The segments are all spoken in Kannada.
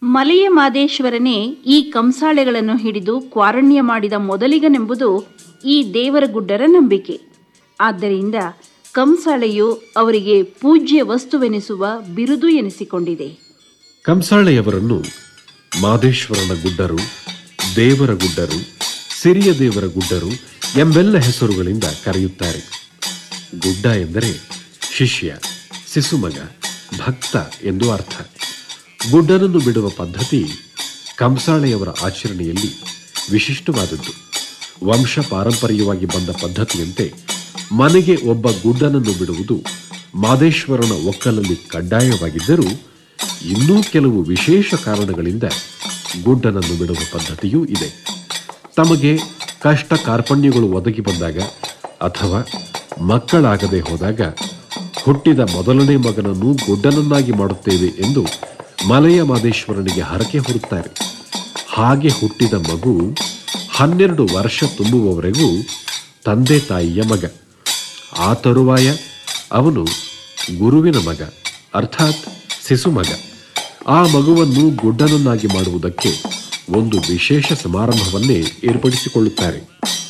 ಮಲೆಯ ಮಾದೇಶ್ವರನೇ ಈ ಕಂಸಾಳೆಗಳನ್ನು ಹಿಡಿದು ಕ್ವಾರಣ್ಯ ಮಾಡಿದ ಮೊದಲಿಗನೆಂಬುದು ಈ ದೇವರಗುಡ್ಡರ ನಂಬಿಕೆ ಆದ್ದರಿಂದ ಕಂಸಾಳೆಯು ಅವರಿಗೆ ಪೂಜ್ಯ ವಸ್ತುವೆನಿಸುವ ಬಿರುದು ಎನಿಸಿಕೊಂಡಿದೆ ಕಂಸಾಳೆಯವರನ್ನು ಮಾದೇಶ್ವರನ ಗುಡ್ಡರು ದೇವರ ಗುಡ್ಡರು ಸಿರಿಯ ದೇವರ ಗುಡ್ಡರು ಎಂಬೆಲ್ಲ ಹೆಸರುಗಳಿಂದ ಕರೆಯುತ್ತಾರೆ ಗುಡ್ಡ ಎಂದರೆ ಶಿಷ್ಯ ಶಿಸುಮಗ ಭಕ್ತ ಎಂದು ಅರ್ಥ ಗುಡ್ಡನನ್ನು ಬಿಡುವ ಪದ್ಧತಿ ಕಂಸಾಳೆಯವರ ಆಚರಣೆಯಲ್ಲಿ ವಿಶಿಷ್ಟವಾದದ್ದು ವಂಶ ಪಾರಂಪರ್ಯವಾಗಿ ಬಂದ ಪದ್ಧತಿಯಂತೆ ಮನೆಗೆ ಒಬ್ಬ ಗುಡ್ಡನನ್ನು ಬಿಡುವುದು ಮಾದೇಶ್ವರನ ಒಕ್ಕಲಲ್ಲಿ ಕಡ್ಡಾಯವಾಗಿದ್ದರೂ ಇನ್ನೂ ಕೆಲವು ವಿಶೇಷ ಕಾರಣಗಳಿಂದ ಗುಡ್ಡನನ್ನು ಬಿಡುವ ಪದ್ಧತಿಯೂ ಇದೆ ತಮಗೆ ಕಷ್ಟ ಕಾರ್ಪಣ್ಯಗಳು ಒದಗಿ ಬಂದಾಗ ಅಥವಾ ಮಕ್ಕಳಾಗದೆ ಹೋದಾಗ ಹುಟ್ಟಿದ ಮೊದಲನೇ ಮಗನನ್ನು ಗುಡ್ಡನನ್ನಾಗಿ ಮಾಡುತ್ತೇವೆ ಎಂದು ಮಲೆಯ ಮಾದೇಶ್ವರನಿಗೆ ಹರಕೆ ಹೊರುತ್ತಾರೆ ಹಾಗೆ ಹುಟ್ಟಿದ ಮಗು ಹನ್ನೆರಡು ವರ್ಷ ತುಂಬುವವರೆಗೂ ತಂದೆ ತಾಯಿಯ ಮಗ ಆ ತರುವಾಯ ಅವನು ಗುರುವಿನ ಮಗ ಅರ್ಥಾತ್ ಶಿಸುಮಗ ಆ ಮಗುವನ್ನು ಗುಡ್ಡನನ್ನಾಗಿ ಮಾಡುವುದಕ್ಕೆ ಒಂದು ವಿಶೇಷ ಸಮಾರಂಭವನ್ನೇ ಏರ್ಪಡಿಸಿಕೊಳ್ಳುತ್ತಾರೆ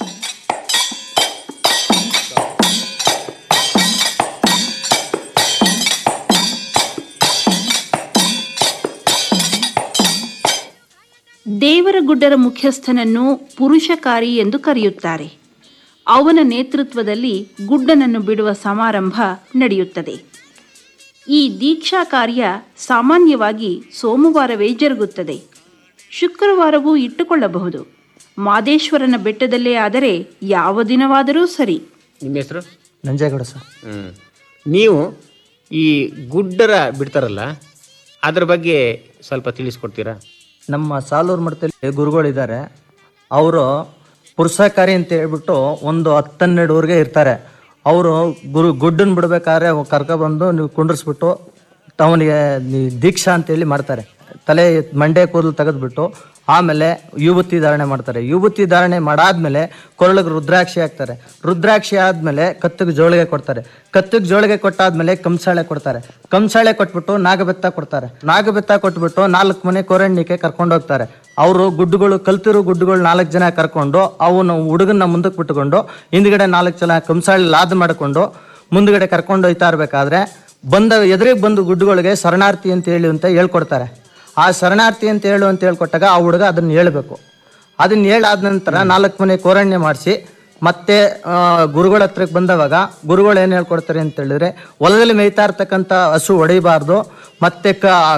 ದೇವರಗುಡ್ಡರ ಮುಖ್ಯಸ್ಥನನ್ನು ಪುರುಷಕಾರಿ ಎಂದು ಕರೆಯುತ್ತಾರೆ ಅವನ ನೇತೃತ್ವದಲ್ಲಿ ಗುಡ್ಡನನ್ನು ಬಿಡುವ ಸಮಾರಂಭ ನಡೆಯುತ್ತದೆ ಈ ದೀಕ್ಷಾ ಕಾರ್ಯ ಸಾಮಾನ್ಯವಾಗಿ ಸೋಮವಾರವೇ ಜರುಗುತ್ತದೆ ಶುಕ್ರವಾರವೂ ಇಟ್ಟುಕೊಳ್ಳಬಹುದು ಮಾದೇಶ್ವರನ ಬೆಟ್ಟದಲ್ಲೇ ಆದರೆ ಯಾವ ದಿನವಾದರೂ ಸರಿ ನಿಮ್ಮ ಹೆಸರು ನಂಜೇಗೌಡ ಸರ್ ಹ್ಞೂ ನೀವು ಈ ಗುಡ್ಡರ ಬಿಡ್ತಾರಲ್ಲ ಅದ್ರ ಬಗ್ಗೆ ಸ್ವಲ್ಪ ತಿಳಿಸ್ಕೊಡ್ತೀರಾ ನಮ್ಮ ಸಾಲೂರು ಮಠದಲ್ಲಿ ಗುರುಗಳಿದ್ದಾರೆ ಅವರು ಪುರುಷಕಾರಿ ಅಂತ ಹೇಳ್ಬಿಟ್ಟು ಒಂದು ಹತ್ತನ್ನೆರಡುವರೆಗೆ ಇರ್ತಾರೆ ಅವರು ಗುರು ಗುಡ್ಡನ್ ಬಿಡ್ಬೇಕಾದ್ರೆ ಕರ್ಕೊಬಂದು ನೀವು ಕುಂಡ್ರಿಸ್ಬಿಟ್ಟು ಅವನಿಗೆ ನಿ- ದೀಕ್ಷಾ ಅಂತೇಳಿ ಮಾಡ್ತಾರೆ ತಲೆ ಮಂಡೆ ಕೂದಲು ತೆಗೆದ್ಬಿಟ್ಟು ಆಮೇಲೆ ಯುವತಿ ಧಾರಣೆ ಮಾಡ್ತಾರೆ ಯುವತಿ ಧಾರಣೆ ಮಾಡಾದ್ಮೇಲೆ ಕೊರಳಿಗೆ ರುದ್ರಾಕ್ಷಿ ಹಾಕ್ತಾರೆ ರುದ್ರಾಕ್ಷಿ ಆದ್ಮೇಲೆ ಕತ್ತಿಗೆ ಜೋಳಿಗೆ ಕೊಡ್ತಾರೆ ಕತ್ತಿಗೆ ಜೋಳಿಗೆ ಕೊಟ್ಟಾದ್ಮೇಲೆ ಕಂಸಾಳೆ ಕೊಡ್ತಾರೆ ಕಂಸಾಳೆ ಕೊಟ್ಬಿಟ್ಟು ನಾಗಬೆತ್ತ ಕೊಡ್ತಾರೆ ನಾಗಬೆತ್ತ ಕೊಟ್ಬಿಟ್ಟು ನಾಲ್ಕು ಮನೆ ಕೋರಣ್ಯಕ್ಕೆ ಕರ್ಕೊಂಡು ಹೋಗ್ತಾರೆ ಅವರು ಗುಡ್ಡುಗಳು ಕಲ್ತಿರೋ ಗುಡ್ಡುಗಳು ನಾಲ್ಕು ಜನ ಕರ್ಕೊಂಡು ಅವನು ಹುಡುಗನ ಮುಂದಕ್ಕೆ ಬಿಟ್ಟುಕೊಂಡು ಹಿಂದ್ಗಡೆ ನಾಲ್ಕು ಜನ ಕಂಸಾಳೆ ಲಾದ್ ಮಾಡಿಕೊಂಡು ಮುಂದ್ಗಡೆ ಕರ್ಕೊಂಡು ಹೋಯ್ತಾ ಇರ್ಬೇಕಾದ್ರೆ ಬಂದ ಎದುರಿಗೆ ಬಂದು ಗುಡ್ಡುಗಳಿಗೆ ಶರಣಾರ್ಥಿ ಅಂತ ಹೇಳಿ ಅಂತ ಹೇಳ್ಕೊಡ್ತಾರೆ ಆ ಶರಣಾರ್ಥಿ ಅಂತ ಹೇಳು ಅಂತ ಹೇಳ್ಕೊಟ್ಟಾಗ ಆ ಹುಡುಗ ಅದನ್ನ ಹೇಳ್ಬೇಕು ಅದನ್ನ ಹೇಳಾದ ನಂತರ ನಾಲ್ಕು ಮನೆ ಕೋರಣ್ಯ ಮಾಡಿಸಿ ಮತ್ತೆ ಆ, ಗುರುಗಳ ಹತ್ರಕ್ಕೆ ಬಂದವಾಗ ಗುರುಗಳು ಏನು ಹೇಳ್ಕೊಡ್ತಾರೆ ಅಂತ ಹೇಳಿದ್ರೆ ಹೊಲದಲ್ಲಿ ಮೇಯ್ತಾ ಇರ್ತಕ್ಕಂಥ ಹಸು ಹೊಡಿಬಾರ್ದು ಮತ್ತೆ ಕ